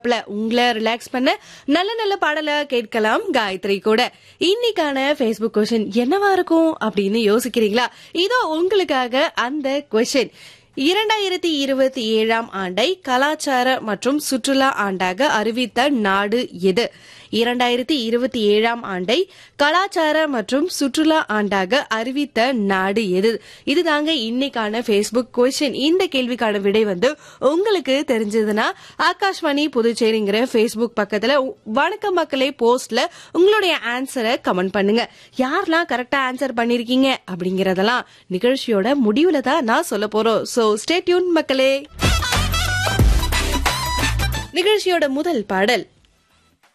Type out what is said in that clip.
ப்ல உங்களை ரிலாக்ஸ் பண்ண நல்ல நல்ல பாடல கேட்கலாம் காயத்ரி கூட இன்னைக்கான ஃபேஸ்புக் கொஸ்டின் என்னவா இருக்கும் அப்படின்னு யோசிக்கிறீங்களா இதோ உங்களுக்காக அந்த கொஸ்டின் இரண்டாயிரத்தி இருபத்தி ஏழாம் ஆண்டை கலாச்சார மற்றும் சுற்றுலா ஆண்டாக அறிவித்த நாடு எது இரண்டாயிரத்தி இருபத்தி ஏழாம் ஆண்டை கலாச்சார மற்றும் சுற்றுலா ஆண்டாக அறிவித்த நாடு எது இதுதாங்க இன்னைக்கான ஃபேஸ்புக் கொஸ்டின் இந்த கேள்விக்கான விடை வந்து உங்களுக்கு தெரிஞ்சதுன்னா ஆகாஷ்வாணி புதுச்சேரிங்கிற ஃபேஸ்புக் பக்கத்துல வணக்கம் மக்களே போஸ்ட்ல உங்களுடைய ஆன்சரை கமெண்ட் பண்ணுங்க யாரெல்லாம் கரெக்டா ஆன்சர் பண்ணிருக்கீங்க அப்படிங்கறதெல்லாம் நிகழ்ச்சியோட முடிவுல தான் நான் சொல்ல போறோம் சோ ஸ்டே டியூன் மக்களே நிகழ்ச்சியோட முதல் பாடல்